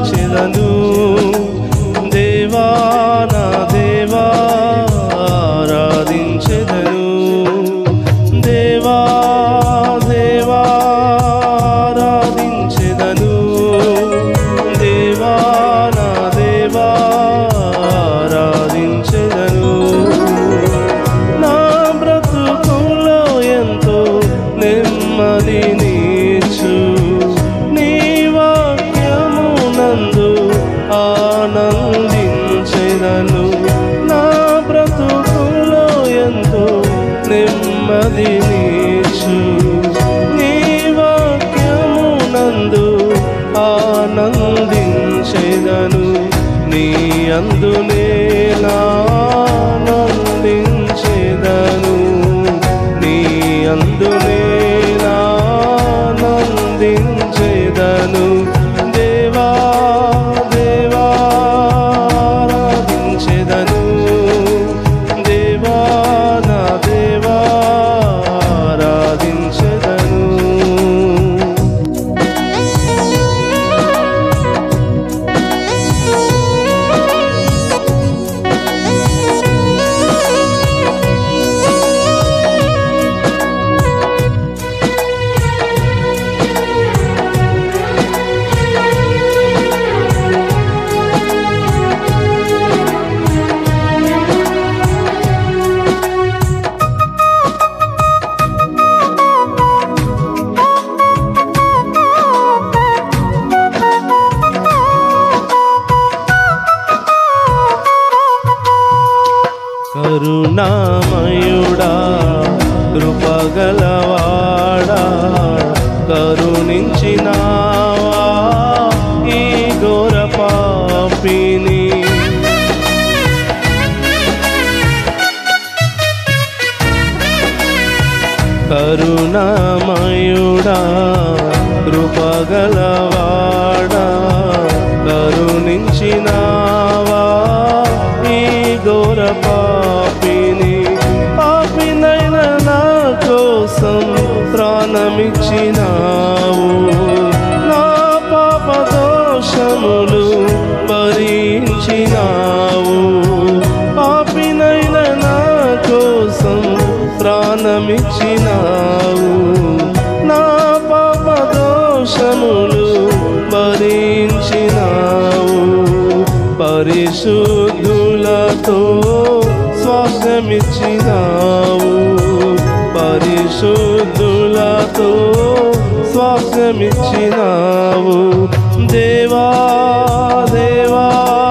ఆరాధించెదను దేవా నా దేవా ఆరాధించెదను దేవా దేవా ఆరాధించెదను దేవా నా దేవా ఆరాధించెదను నా బ్రతుకులో ఎంతో నెమ్మది నీచు నీ వాక్యము నందు ఆనందించెదను నా బ్రతుకులో ఎంతో నెమ్మది నీచు నీ వాక్యము నందు ఆనందించెదను నీ అందునే ఆనందించెదను నీ అందునే ఆనందించెదను దేవా దేవా ఆరాధించెదను దేవా నా దేవా ఆరాధించెదను కరుణామయుడా కృపగలవాడా కరుణించినావా ఈ ఘోర పాపిని కరుణామయుడా కృపగలవాడా కరుణించినావా ఈ ఘోర పాపిని పాపినైన నా కోసం ప్రాణమిచ్చినావు నా పాప దోషములు భరించినావు పాపినైన నా కోసం ప్రాణమిచ్చినావు నా పాప దోషములు భరించినావు పరిశుద్ధులతో స్వాస్థ్యమిచ్చినావు పరిశుద్ధులతో స్వాస్థ్యమిచ్చినావు దేవా దేవా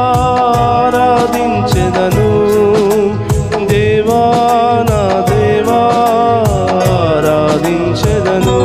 ఆరాధించెదను దేవా నా దేవా ఆరాధించెదను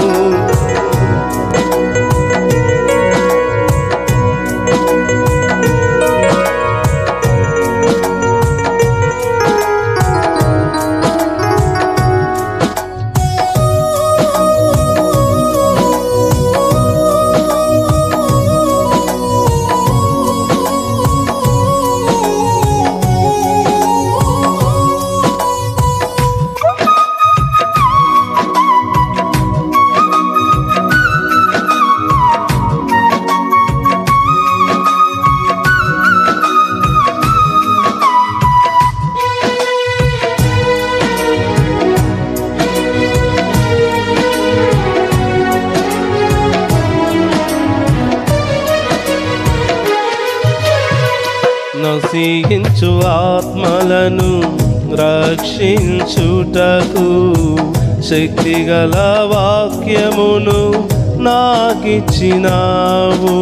నశించు ఆత్మలను రక్షించుటకు శక్తిగల వాక్యమును నాకిచ్చినావు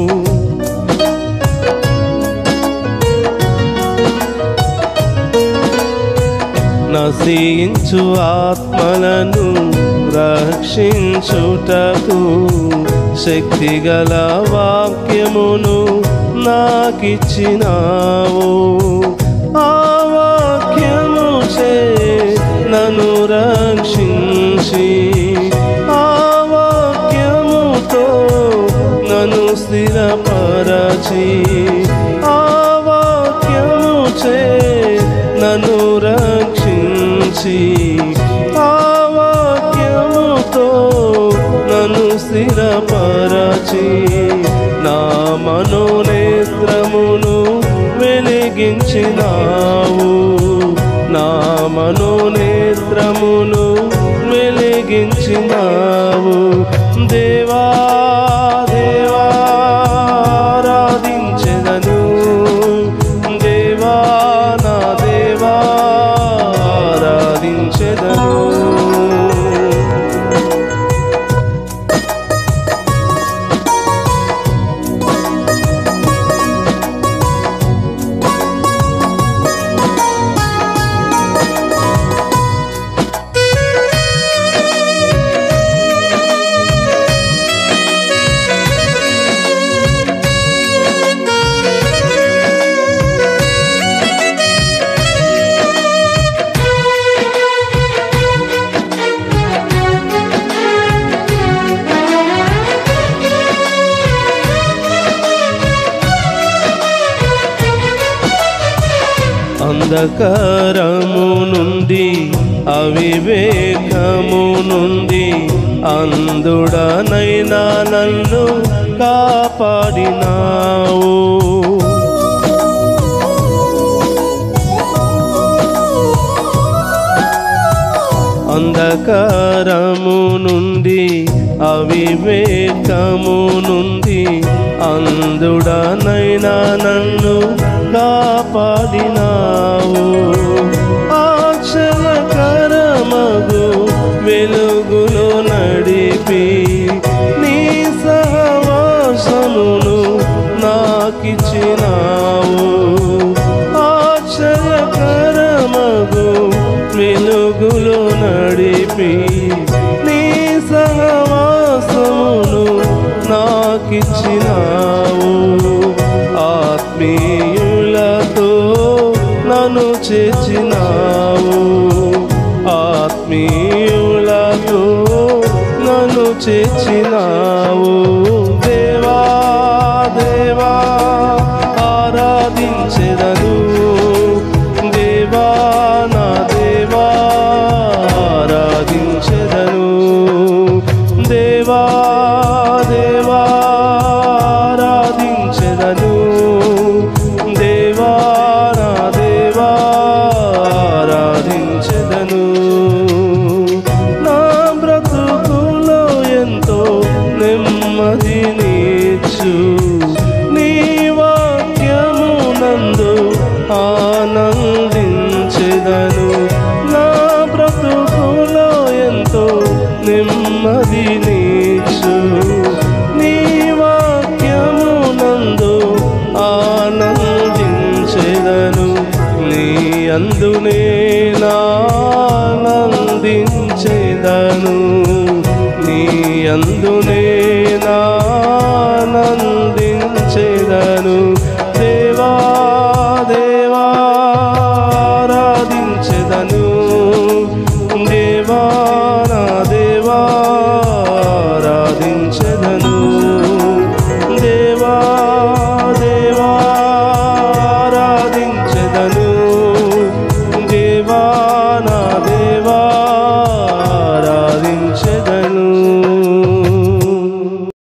నశించు ఆత్మలను రక్షించుటకు శక్తిగల వాక్యమును నాకిచ్చినావు ఆ వాక్యము చే నన్ను రక్షించి ఆ వాక్యముతో నన్ను స్థిరపరచి ఆ వాక్యము చే నన్ను రక్షించి ఆ వాక్యముతో నన్ను స్థిరపరచి నా మన దీవించినావు నా మనోనేత్రములు వెలిగించినావు దేవా దేవా ఆరాధించెదను దేవా నా దేవా ఆరాధించెదను అంధకారము నుండి అవివేకము నుండి అందుడనైనా నన్ను కాపాడినావు అంధకారము నుండి అవివేకము నుండి అందుడనైనా నన్ను కాపాడినావు ఆచలకరమగు వెలుగులో నడిపి నీ సహవాసమును నాకిచ్చినావు ఆశ్చర్యకరమగు వెలుగులో నడిపి నీ సహవాసమును నాకిచ్చినావు ఆత్మీయులతో నన్ను చేర్చినావు ఆత్మీయులతో నన్ను చేర్చినావు దేవా దేవా ఆరాధించెదను దేవా నా దేవా ఆరాధించెదను దేవా దేవా ఆరాధించెదను దేవా నా దేవా ఆరాధించెదను నా బ్రతుకులో ఎంతో నెమ్మదినిచ్చు నీ వాక్యము నందు ఆనందించెదను నా బ్రతుకులో ఎంతో నెమ్మదినిచ్చు నీ వాక్యము నందు ఆనందించెదను నీ అందునే నానందించెదను నీ అందునే నానందించెదను దేవా దేవా ఆరాధించెదను దేవా నా దేవా ఆరాధించెదను దేవా దేవా ఆరాధించెదను దేవా